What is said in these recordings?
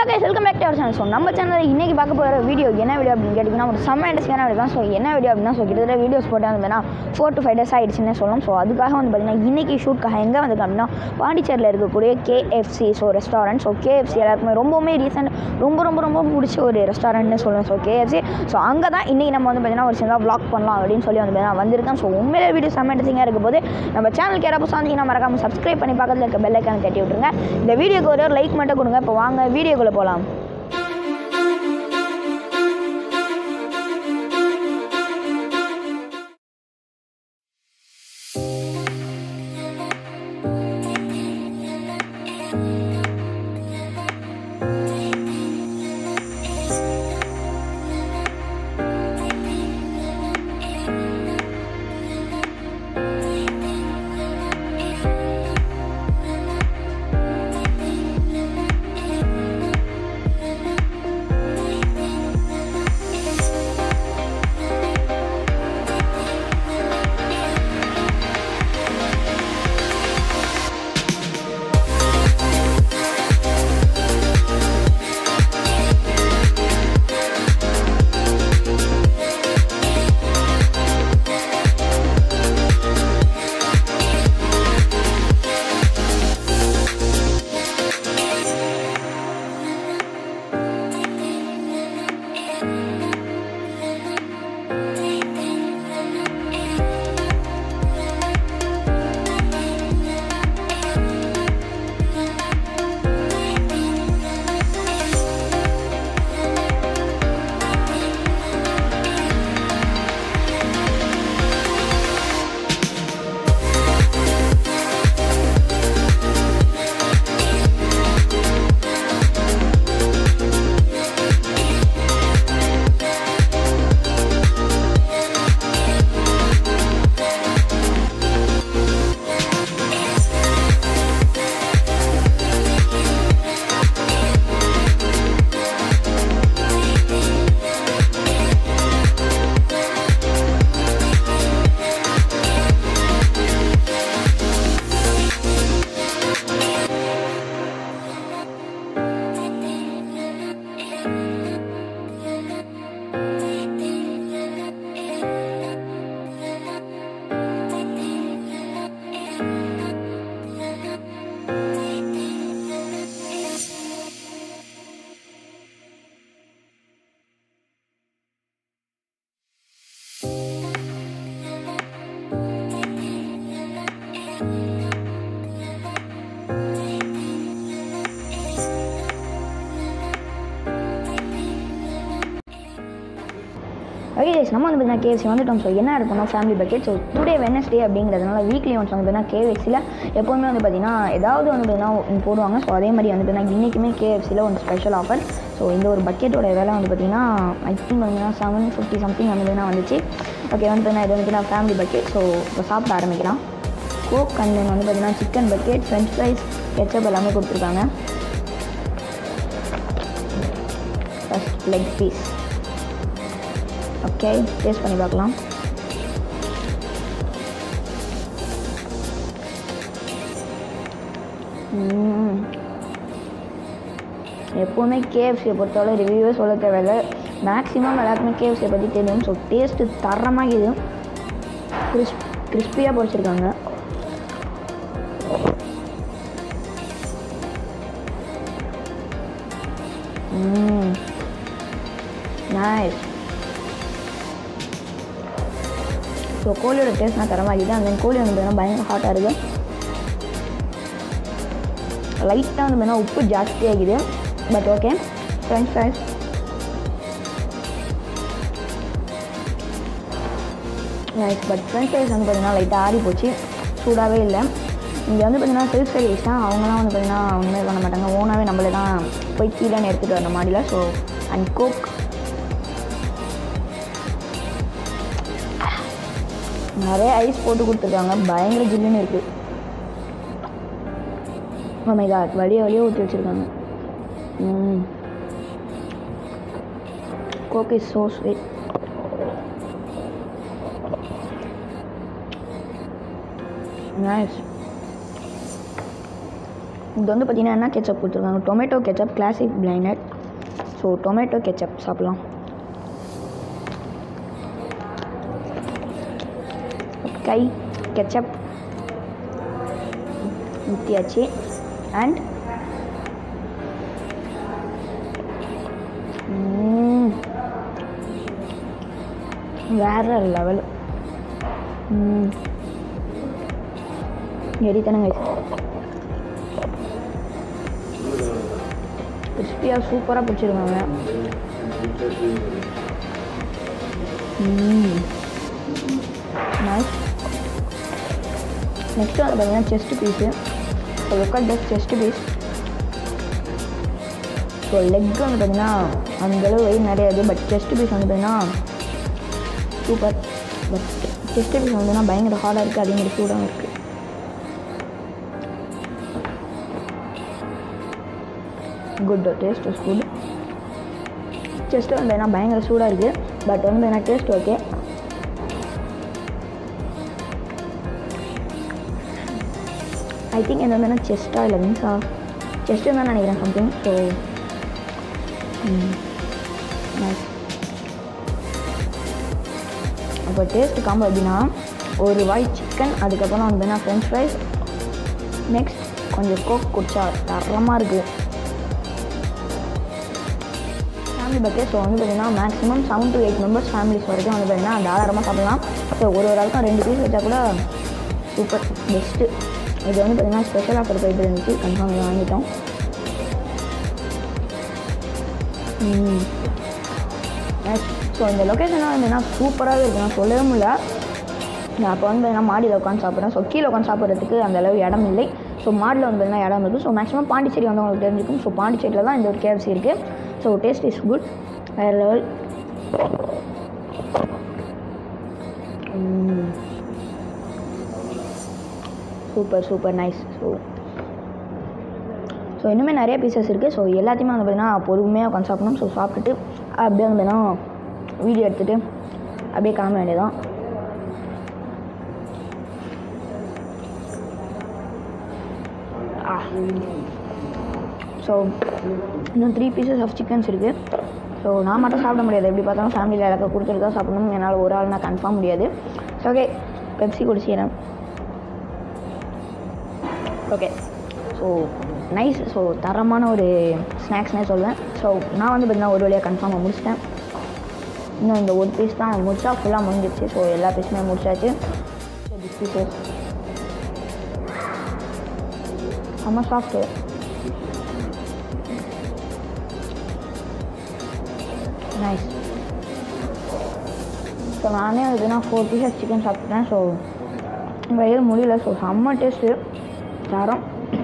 Guys welcome back to our channel so நம்ம சேனலில் இன்றைக்கி பார்க்க போகிற வீடியோ என்ன வீடியோ அப்படின்னு கேட்டிங்கன்னா ஒரு செம்ம இன்ட்ரெஸ்டிங்கான வீடியோ தான் ஸோ என்ன வீடியோ அப்படின்னா ஸோ கிட்டத்தட்ட வீடியோஸ் போட்டு வந்தேன்னா ஃபோர் டு ஃபைவ் டேஸ் ஆகிடுச்சுன்னு சொல்லலாம் ஸோ அதுக்காக வந்து பார்த்திங்கன்னா இன்றைக்கி ஷூட்காக எங்கே வந்து அப்படின்னா பாண்டிச்சேரியில் இருக்கக்கூடிய KFC so restaurant so KFC எல்லாருக்குமே ரொம்பவுமே ரீசெண்ட் ரொம்ப ரொம்ப ரொம்ப பிடிச்ச ஒரு ரெஸ்டாரண்ட்னு சொல்லுவேன் ஸோ கேஎஃப்சி ஸோ அங்கே தான் இன்றைக்கி நம்ம வந்து பார்த்திங்கன்னா ஒரு சின்னதாக vlog பண்ணலாம் அப்படின்னு சொல்லி வந்து நான் வந்திருக்கேன் ஸோ உண்மையிலே வீடியோ செம்ம இன்ட்ரெஸ்டிங்காக இருக்க போது நம்ம சேனலுக்கு யாராவது வந்தீங்கன்னா மறக்காமல் சப்ஸ்கிரைப் பண்ணி பக்கத்தில் இருக்க பெல் ஐக்கான தட்டி விட்டுருங்க இந்த வீடியோக்கு ஒரு லைக் மட்டும் கொடுங்க இப்போ வாங்க வீடியோக்குள்ளே போகலாம் ஓகே guys, நம்ம வந்து பார்த்தீங்கன்னா கேஎஃப்சி வந்துட்டோம் ஸோ என்ன இருக்கணும் family bucket so today Wednesday அப்படிங்கிறதுனால வீக்லி ஒன்ஸ் வந்து பார்த்தீங்கன்னா கேஎஃப்சியில் எப்போவுமே வந்து பார்த்தீங்கன்னா ஏதாவது வந்து பார்த்தீங்கன்னா போடுவாங்க ஸோ அதே மாதிரி வந்து பார்த்தீங்கன்னா இன்றைக்குமே கேஎஃப்சியில் ஒரு ஸ்பெஷல் ஆஃபர் ஸோ இந்த ஒரு பக்கெட்டோட விலை வந்து பார்த்தீங்கன்னா ஐ திங்க் வந்து செவன் ஃபிஃப்டி சம்திங் வந்து பார்த்தீங்கன்னா வந்துச்சு ஓகே வந்து பார்த்தீங்கன்னா இது வந்து பார்த்தீங்கன்னா ஃபேமிலி பக்கெட் ஸோ இப்போ சாப்பிட ஆரம்பிக்கலாம் கோக் அண்ட் தென் வந்து பார்த்தீங்கன்னா chicken bucket french fries ketchup எல்லாமே கொடுத்துருக்காங்க first leg piece okay taste பண்ணி பார்க்கலாம் ம். எப்போவுமே கேஎஃப்சியை பொறுத்தவரை ரிவ்யூவே சொல்ல தேவையில்ல மேக்ஸிமம் எல்லாருக்குமே கேஎஃப்சியை பற்றி தெரியும் ஸோ டேஸ்ட்டு தரமாக இது கிறிஸ்ப் கிறிஸ்பியாக பொரிச்சிருக்காங்க நைஸ் ஸோ கோழியோட டேஸ்ட் நான் தரமாகிது அந்த கோழி வந்து பார்த்தீங்கன்னா பயங்கர ஹாட்டாக இருக்குது லைட்டாக வந்து பார்த்தீங்கன்னா உப்பு ஜாஸ்தியாகிது but okay french fries nice but french fries வந்து பார்த்தீங்கன்னா லைட்டாக ஆறி போச்சு சூடாகவே இல்லை இங்கே வந்து பார்த்தீங்கன்னா செல்ஃப் சர்வீஸ் தான் அவங்களாம் வந்து பார்த்தீங்கன்னா ஒன்றுமே பண்ண மாட்டாங்க ஓனாகவே நம்மளே தான் போய் கீழே எடுத்துகிட்டு வரணும் மாடியில் ஸோ அண்ட் கோக் நிறைய ஐஸ் போட்டு கொடுத்துருக்காங்க பயங்கர ஜில்லுன்னு இருக்குது மை காட் வழிய வழியே ஊற்றி வச்சுருக்காங்க coke is so sweet nice இது வந்து பார்த்தீங்கன்னா என்ன கெச்சப் கொடுத்துருக்காங்க tomato ketchup classic blended so tomato ketchup சாப்பிட்லாம் கை கெச்சப் ஊற்றியாச்சு அண்ட் வேற லெவல் எரித்தனங்க கிறிஸ்பியாக சூப்பராக பிடிச்சிருக்காங்க நைஸ் நெக்ஸ்ட் வந்து பார்த்தீங்கன்னா செஸ்ட் பீஸு ஸோ லுக்கல் just chest piece so leg வந்து பார்த்தீங்கன்னா அந்தளவு வெயிட் நிறையாது பட் செஸ்ட் பீஸ் வந்து பார்த்தீங்கன்னா சூப்பர் பட் செஸ்ட் பீஸ் வந்து பார்த்தீங்கன்னா பயங்கர ஹார்டாக இருக்குது அதே மாதிரி சூடாகவும் இருக்குது good taste is good chest வந்து பார்த்தீங்கன்னா பயங்கர சூடாக இருக்குது பட் வந்து பார்த்தீங்கன்னா டேஸ்ட் ஓகே ஐ திங்க் இது வந்து செஸ்ட்டா இல்லை மீன்ஸா செஸ்ட்டு தான் நினைக்கிறேன் சம்திங் ஸோ நைஸ் அப்போ டேஸ்ட் காம்போ எப்படின்னா ஒரு வாய் சிக்கன் அதுக்கப்புறம் வந்து நான் ஃப்ரெஞ்ச் ஃப்ரைஸ் நெக்ஸ்ட் கொஞ்சம் கோக் குடிச்சா தரமாக இருக்குது ஃபேமிலி பக்கெட் ஸோ வந்து பார்த்தீங்கன்னா maximum seven to eight members families வரைக்கும் வந்து பார்த்தீங்கன்னா தாராளமாக சாப்பிடலாம் ஸோ ஒரு ஒரு ஆளுக்கும் ரெண்டு பீஸ் வச்சா கூட சூப்பர் பெஸ்ட்டு இது வந்து பார்த்தீங்கன்னா ஸ்பெஷல் ஆஃபர் போயிட்டு இருந்துச்சு கன்ஃபார்ம் இதை வாங்கிட்டோம் ஸோ இந்த லொக்கேஷன்லாம் வந்து சூப்பராகவே இருக்குது நான் சொல்லவே முடியல நான் அப்போ வந்து பார்த்தீங்கன்னா மாடியில் உட்காந்து சாப்பிட்றேன் ஸோ கீழே உட்காந்து சாப்பிட்றதுக்கு அந்த அளவு இடம் இல்லை ஸோ மாடியில் வந்து பார்த்தீங்கன்னா இடம் இருக்குது ஸோ மேக்ஸிமம் பாண்டிச்சேரி வந்து உங்களுக்கு தெரிஞ்சிருக்கும் ஸோ பாண்டிச்சேரியில் தான் இந்த ஒரு கேஎஃப்சி இருக்குது ஸோ டேஸ்ட் இஸ் குட் வேறு level super super nice so so இன்னுமே நிறைய பீசஸ் இருக்குது ஸோ எல்லாத்தையுமே வந்து பார்த்தீங்கன்னா பொறுமையாக உட்காந்து சாப்பிடணும் ஸோ சாப்பிட்டுட்டு அப்படியே வந்து பார்த்தீங்கன்னா வீடியோ எடுத்துகிட்டு அப்படியே கிளம்ப வேண்டியதான் ஸோ இன்னும் த்ரீ பீசஸ் ஆஃப் சிக்கன்ஸ் இருக்குது ஸோ நான் மட்டும் சாப்பிட முடியாது எப்படி பார்த்தாலும் ஃபேமிலியில் எல்லாருக்கும் கொடுத்துட்டு தான் சாப்பிடணும் என்னால் ஒரு ஆள் நான் கன்ஃபார்ம் முடியாது ஸோ ஓகே பெப்சி குடிச்சிக்கிறேன் ஓகே ஸோ நைஸ் ஸோ தரமான ஒரு ஸ்நாக்ஸ்னே சொல்வேன் ஸோ நான் வந்து பார்த்தீங்கன்னா ஒரு வழியாக கன்ஃபார்மாக முடிச்சிட்டேன் இன்னும் இந்த ஒரு பீஸ் தான் முடிச்சா ஃபுல்லாக முடிஞ்சிருச்சு ஸோ எல்லா பீஸுமே முடிச்சாச்சு திஸ் பீசஸ் செம்ம சாஃப்ட்டு நைஸ் ஸோ நானே வந்து ஃபோர் பீசஸ் சிக்கன் சாப்பிட்டேன் ஸோ வயிறு முடியல ஸோ செம்ம டேஸ்ட்டு தரம்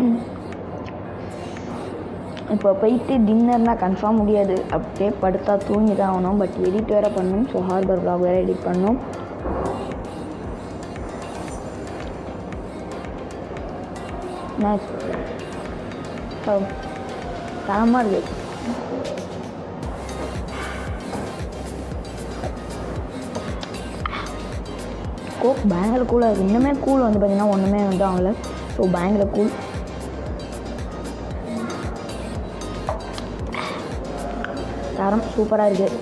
இப்போ போயிட்டு டின்னர்னால் கன்ஃபார்ம் முடியாது அப்படியே படுத்தா தூங்கி தான் ஆகணும் பட் எடிட் வேறு பண்ணணும் ஸோ ஹார்பர் ப்ளாக் வேறு எடிட் பண்ணணும் நைஸ் ஸோ தரமாக இருக்குது கோக் பயங்கர கூலாக இருக்குது இன்னுமே கூல் வந்து பார்த்திங்கன்னா ஒன்றுமே வந்து ஆகலை ஸோ பயங்கர கூல் தரம் சூப்பராக இருக்குது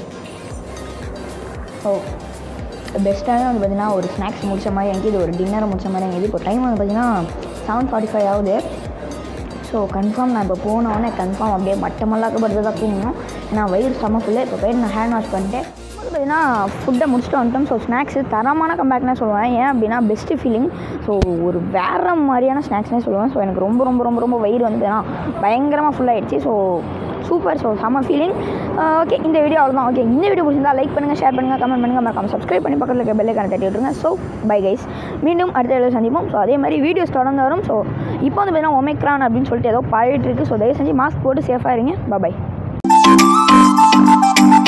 ஓ பெஸ்ட்டாகவே வந்து பார்த்திங்கன்னா ஒரு ஸ்நாக்ஸ் முடிச்ச மாதிரி எனக்கு இது ஒரு டின்னர் முடிச்ச மாதிரி எனக்கு இப்போ டைம் வந்து பார்த்திங்கன்னா செவன் ஃபார்ட்டி ஃபைவ் ஆகுது ஸோ கன்ஃபார்ம் நான் இப்போ போனோடனே கன்ஃபார்ம் அப்படியே மட்டமெல்லாம் படுத்து தான் தூங்கணும் ஏன்னா வயிறு செம்ம ஃபுல்லு இப்போ போயிட்டு நான் ஹேண்ட் வாஷ் பண்ணிட்டு வந்து பார்த்தீங்கன்னா ஃபுட்டை முடிச்சுட்டு வந்துட்டோம் ஸோ ஸ்நாக்ஸு தரமான கம்பேக்னே சொல்லுவேன் ஏன் அப்படின்னா பெஸ்ட்டு ஃபீலிங் ஸோ ஒரு வேறு மாதிரியான ஸ்நாக்ஸ்னே சொல்லுவேன் ஸோ எனக்கு ரொம்ப ரொம்ப ரொம்ப ரொம்ப வயிறு வந்து பார்த்தீங்கன்னா பயங்கரமாக ஃபுல்லாகிடுச்சு ஸோ சூப்பர் ஸோ செம்ம ஃபீலிங் ஓகே இந்த வீடியோ அவ்வளோதான் ஓகே இந்த வீடியோ பிடிச்சிருந்தா லைக் பண்ணுங்கள் ஷேர் பண்ணுங்கள் கமெண்ட் பண்ணுங்கள் மறக்காம சப்ஸ்கிரைப் பண்ணி பக்கத்தில் இருக்க பெல்லை கனெக்ட் விட்டுருங்க ஸோ பை கைஸ் மீண்டும் அடுத்த வீடியோ சந்திப்போம் ஸோ அதே மாதிரி வீடியோஸ் தொடர்ந்து வரும் ஸோ இப்போ வந்து பார்த்தீங்கன்னா ஒமைக்ரான் அப்படின்னு சொல்லிட்டு ஏதோ பழகிட்டு இருக்கு ஸோ தயவு செஞ்சு மாஸ்க் போட்டு சேஃபாக இருங்க பாய்